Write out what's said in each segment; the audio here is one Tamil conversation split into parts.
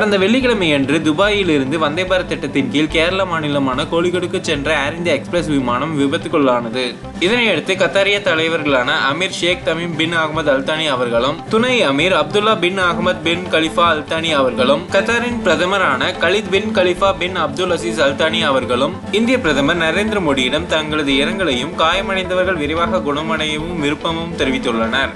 கடந்த வெள்ளிக்கிழமையன்று துபாயில் இருந்து வந்தே பாரத் திட்டத்தின் கீழ் கேரள மாநிலமான கோழிக்கோடுக்கு சென்ற ஏர் இந்தியா எக்ஸ்பிரஸ் விமானம் விபத்துக்குள்ளானது இதனையடுத்து கத்தாரிய தலைவர்களான Amir Sheikh Tamim bin Ahmed Al Thani அவர்களும் துணை Amir Abdullah bin Ahmed bin Khalifa Al Thani அவர்களும் கத்தாரின் பிரதமரான Khalid bin Khalifa bin Abdul Aziz Al Thani அவர்களும் இந்திய பிரதமர் நரேந்திர மோடியிடம் தங்களது இரங்கலையும் காயமடைந்தவர்கள் விரைவாக குணமடையவும் விருப்பமும் தெரிவித்துள்ளனர்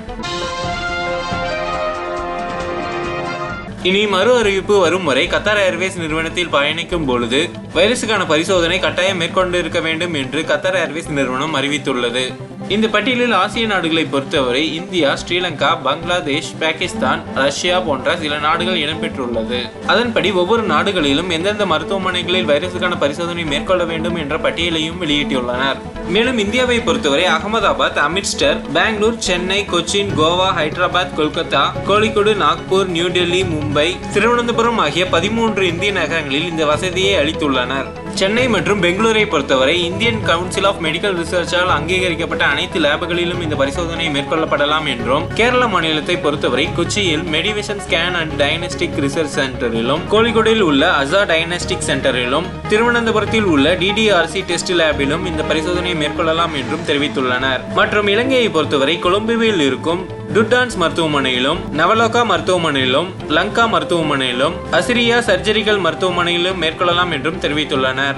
இனி மறு அறிவிப்பு வரும் வரை கத்தார் ஏர்வேஸ் நிறுவனத்தில் பயணிக்கும் பொழுது வைரஸுக்கான பரிசோதனை கட்டாயம் மேற்கொண்டிருக்க வேண்டும் என்று கத்தார் ஏர்வேஸ் நிறுவனம் அறிவித்துள்ளது இந்த பட்டியலில் ஆசிய நாடுகளை பொறுத்தவரை இந்தியா ஸ்ரீலங்கா பங்களாதேஷ் பாகிஸ்தான் ரஷ்யா போன்ற சில நாடுகள் இடம்பெற்றுள்ளது அதன்படி ஒவ்வொரு நாடுகளிலும் எந்தெந்த மருத்துவமனைகளில் வைரஸுக்கான பரிசோதனை மேற்கொள்ள வேண்டும் என்ற பட்டியலையும் வெளியிட்டுள்ளனர் மேலும் இந்தியாவை பொறுத்தவரை அகமதாபாத் அமிர்ஸ்டர் பெங்களூர் சென்னை கொச்சின் கோவா ஹைதராபாத் கொல்கத்தா கோழிக்கோடு நாக்பூர் நியூ டெல்லி மும்பை திருவனந்தபுரம் ஆகிய பதிமூன்று இந்திய நகரங்களில் இந்த வசதியை அளித்துள்ளனர் சென்னை மற்றும் பெங்களூரை பொறுத்தவரை இந்தியன் கவுன்சில் ஆஃப் மெடிக்கல் ரிசர்ச்சால் அங்கீகரிக்கப்பட்ட அனைத்து லேபுகளிலும் இந்த பரிசோதனை மேற்கொள்ளப்படலாம் என்றும் கேரள மாநிலத்தை பொறுத்தவரை கொச்சியில் Medivision scan and diagnostic research சென்டரிலும் கோழிக்கோடில் உள்ள அசா டயக்னஸ்டிக் சென்டரிலும் திருவனந்தபுரத்தில் உள்ள டிடிஆர்சி டெஸ்ட் லேபிலும் இந்த பரிசோதனையை மேற்கொள்ளலாம் என்றும் தெரிவித்துள்ளனர் மற்றும் இலங்கையை பொறுத்தவரை கொழும்புவில் இருக்கும் டுட்டான்ஸ் மருத்துவமனையிலும் நவலோகா மருத்துவமனையிலும் லங்கா மருத்துவமனையிலும் அசிரியா சர்ஜரிக்கல் மருத்துவமனையிலும் மேற்கொள்ளலாம் என்றும் தெரிவித்துள்ளனர்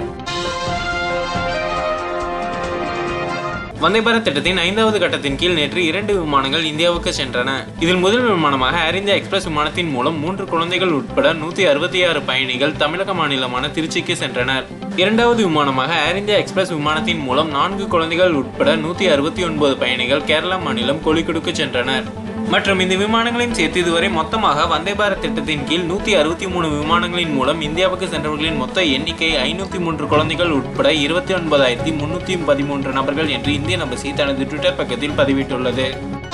வந்தே பாரத் திட்டத்தின் ஐந்தாவது கட்டத்தின் கீழ் நேற்று இரண்டு விமானங்கள் இந்தியாவுக்கு சென்றன இதில் முதல் விமானமாக ஏர் இந்தியா எக்ஸ்பிரஸ் விமானத்தின் மூலம் மூன்று குழந்தைகள் உட்பட நூத்தி அறுபத்தி ஆறு பயணிகள் தமிழக மாநிலமான திருச்சிக்கு சென்றனர் இரண்டாவது விமானமாக ஏர் இந்தியா எக்ஸ்பிரஸ் விமானத்தின் மூலம் நான்கு குழந்தைகள் உட்பட நூத்தி அறுபத்தி ஒன்பது பயணிகள் கேரள மாநிலம் கோழிக்கோடுக்கு சென்றனர் மற்றும் இந்த விமானங்களையும் சேர்த்து இதுவரை மொத்தமாக வந்தே பாரத் திட்டத்தின் கீழ் நூத்தி அறுபத்தி மூணு விமானங்களின் மூலம் இந்தியாவுக்கு சென்றவர்களின் மொத்த எண்ணிக்கை ஐநூத்தி மூன்று குழந்தைகள் உட்பட இருபத்தி ஒன்பதாயிரத்தி முன்னூத்தி பதிமூன்று நபர்கள் என்று இந்திய நம்பசி தனது ட்விட்டர் பக்கத்தில் பதிவிட்டுள்ளது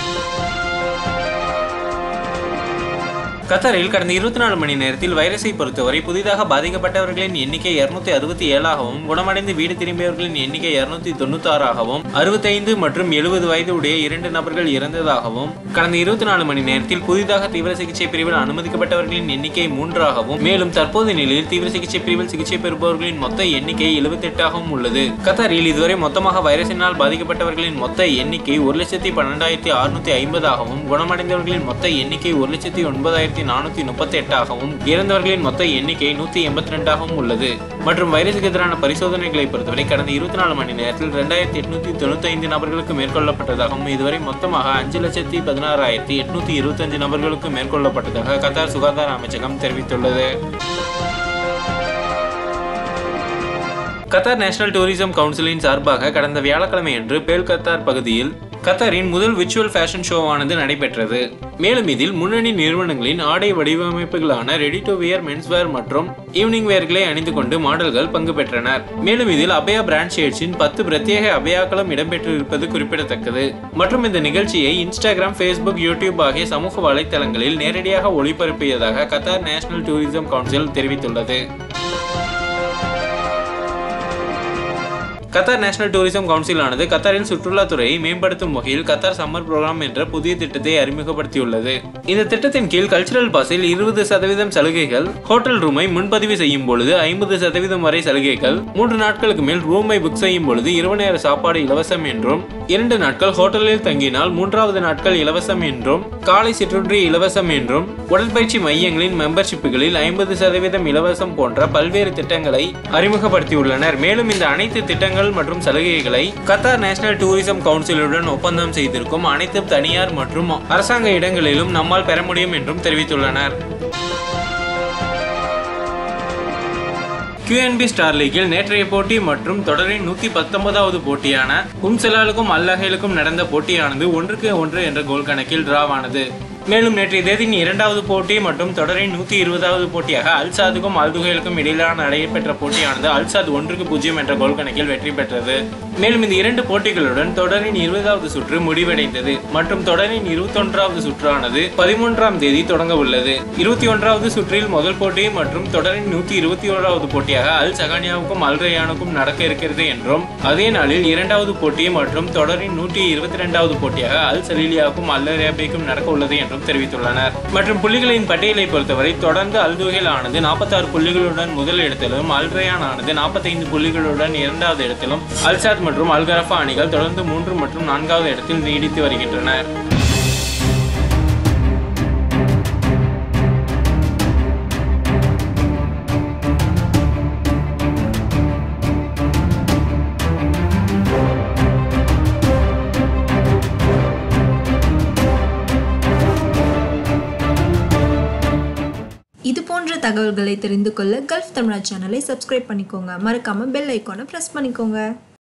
கத்தாரில் கடந்த இருபத்தி நாலு மணி நேரத்தில் வைரஸை பொறுத்தவரை புதிதாக பாதிக்கப்பட்டவர்களின் எண்ணிக்கை இருநூத்தி அறுபத்தி ஏழாகவும் குணமடைந்து வீடு திரும்பியவர்களின் எண்ணிக்கை இருநூத்தி தொண்ணூத்தி ஆறாகவும் அறுபத்தைந்து மற்றும் எழுபது வயது உடைய இரண்டு நபர்கள் இறந்ததாகவும் கடந்த இருபத்தி நாலு மணி நேரத்தில் புதிதாக தீவிர சிகிச்சை பிரிவில் அனுமதிக்கப்பட்டவர்களின் எண்ணிக்கை மூன்றாகவும் மேலும் தற்போதைய நிலையில் தீவிர சிகிச்சை பிரிவில் சிகிச்சை பெறுபவர்களின் மொத்த எண்ணிக்கை எழுபத்தி எட்டாகவும் உள்ளது கத்தாரில் இதுவரை மொத்தமாக வைரஸினால் பாதிக்கப்பட்டவர்களின் மொத்த எண்ணிக்கை ஒரு லட்சத்தி பன்னெண்டாயிரத்தி அறுநூத்தி ஐம்பதாகவும் குணமடைந்தவர்களின் மொத்த எண்ணிக்கை ஒரு லட்சத்தி ஒன்பதாயிரத்தி நானூத்தி முப்பத்தி எட்டாகவும் இறந்தவர்களின் மொத்த எண்ணிக்கை நூத்தி எண்பத்தி ரெண்டாகவும் உள்ளது மற்றும் வைரஸுக்கு எதிரான பரிசோதனைகளை பொறுத்தவரை கடந்த இருபத்தி நாலு மணி நேரத்தில் ரெண்டாயிரத்தி எட்நூத்தி தொண்ணூத்தி ஐந்து நபர்களுக்கு மேற்கொள்ளப்பட்டதாகவும் இதுவரை மொத்தமாக அஞ்சு லட்சத்தி பதினாறாயிரத்தி எட்நூத்தி இருபத்தஞ்சு நபர்களுக்கு மேற்கொள்ளப்பட்டதாக கத்தார் சுகாதார அமைச்சகம் தெரிவித்துள்ளது கத்தார் நேஷனல் டூரிசம் கவுன்சிலின் சார்பாக கடந்த வியாழக்கிழமையன்று பேல் கத்தார் பகுதியில் கத்தாரின் முதல் விர்ச்சுவல் ஃபேஷன் ஷோவானது நடைபெற்றது மேலும் இதில் முன்னணி நிறுவனங்களின் ஆடை வடிவமைப்புகளான ரெடி டு வியர் மென்ஸ்வேர் மற்றும் ஈவினிங் வேர்களை அணிந்து கொண்டு மாடல்கள் பங்கு பெற்றனர் மேலும் இதில் அபயா பிராண்ட் ஷேட்ஸின் பத்து பிரத்யேக அபயாக்களும் இடம்பெற்றிருப்பது குறிப்பிடத்தக்கது மற்றும் இந்த நிகழ்ச்சியை இன்ஸ்டாகிராம் ஃபேஸ்புக் யூடியூப் ஆகிய சமூக வலைத்தளங்களில் நேரடியாக ஒளிபரப்பியதாக கத்தார் நேஷனல் டூரிசம் கவுன்சில் தெரிவித்துள்ளது கத்தார் நேஷனல் டூரிசம் கவுன்சிலானது கத்தாரின் சுற்றுலாத்துறையை மேம்படுத்தும் வகையில் கத்தார் சம்மர் ப்ரோக்ராம் என்ற புதிய திட்டத்தை அறிமுகப்படுத்தியுள்ளது இந்த திட்டத்தின் கீழ் கல்ச்சுரல் பாஸில் இருபது சதவீதம் சலுகைகள் ஹோட்டல் ரூமை முன்பதிவு செய்யும் பொழுது ஐம்பது சதவீதம் வரை சலுகைகள் மூன்று நாட்களுக்கு மேல் ரூமை புக் செய்யும் பொழுது இரவு நேர சாப்பாடு இலவசம் என்றும் இரண்டு நாட்கள் ஹோட்டலில் தங்கினால் மூன்றாவது நாட்கள் இலவசம் என்றும் காலை சிற்றுண்டி இலவசம் என்றும் உடற்பயிற்சி மையங்களின் மெம்பர்ஷிப்புகளில் ஐம்பது சதவீதம் இலவசம் போன்ற பல்வேறு திட்டங்களை அறிமுகப்படுத்தியுள்ளனர் மேலும் இந்த அனைத்து திட்டங்கள் மற்றும் சலுகைகளை கத்தார் நேஷனல் டூரிசம் கவுன்சிலுடன் ஒப்பந்தம் செய்திருக்கும் அனைத்து தனியார் மற்றும் அரசாங்க இடங்களிலும் நம்மால் பெற முடியும் என்றும் தெரிவித்துள்ளனர் QNB ஸ்டார் லீக்கில் நேற்றைய போட்டி மற்றும் தொடரின் நூத்தி பத்தொன்பதாவது போட்டியான உம்சலாலுக்கும் அல்லஹேலுக்கும் நடந்த போட்டியானது ஒன்றுக்கு ஒன்று என்ற கோல் கணக்கில் டிராவானது மேலும் நேற்றைய தேதியின் இரண்டாவது போட்டி மற்றும் தொடரின் நூத்தி இருபதாவது போட்டியாக அல்சாதுக்கும் அல்துகைலுக்கும் இடையிலான நடைபெற்ற போட்டியானது அல்சாத் ஒன்றுக்கு பூஜ்ஜியம் என்ற கோல் கணக்கில் வெற்றி பெற்றது மேலும் இந்த இரண்டு போட்டிகளுடன் தொடரின் இருபதாவது சுற்று முடிவடைந்தது மற்றும் தொடரின் இருபத்தொன்றாவது சுற்றானது பதிமூன்றாம் தேதி தொடங்க உள்ளது இருபத்தி ஒன்றாவது சுற்றில் முதல் போட்டி மற்றும் தொடரின் நூத்தி இருபத்தி ஓராவது போட்டியாக அல் சகானியாவுக்கும் அல் ரயானுக்கும் நடக்க இருக்கிறது என்றும் அதே நாளில் இரண்டாவது போட்டி மற்றும் தொடரின் நூற்றி இருபத்தி ரெண்டாவது போட்டியாக அல் சலீலியாவுக்கும் அல் ரேபேக்கும் நடக்க உள்ளது என்றும் என்றும் தெரிவித்துள்ளனர் மற்றும் புள்ளிகளின் பட்டியலை பொறுத்தவரை தொடர்ந்து அல்துஹில் ஆனது நாற்பத்தாறு புள்ளிகளுடன் முதல் இடத்திலும் அல்ரயான் ஆனது நாற்பத்தைந்து புள்ளிகளுடன் இரண்டாவது இடத்திலும் அல்சாத் மற்றும் அல்கரஃபா அணிகள் தொடர்ந்து மூன்று மற்றும் நான்காவது இடத்தில் நீடித்து வருகின்றனர் இது போன்ற தகவல்களை தெரிந்து கொள்ள கல்ஃப் தமிழா சேனலை சப்ஸ்கிரைப் பண்ணிக்கோங்க மறக்காம பெல் ஐக்கானை ப்ரெஸ் பண்ணிக்கோங்க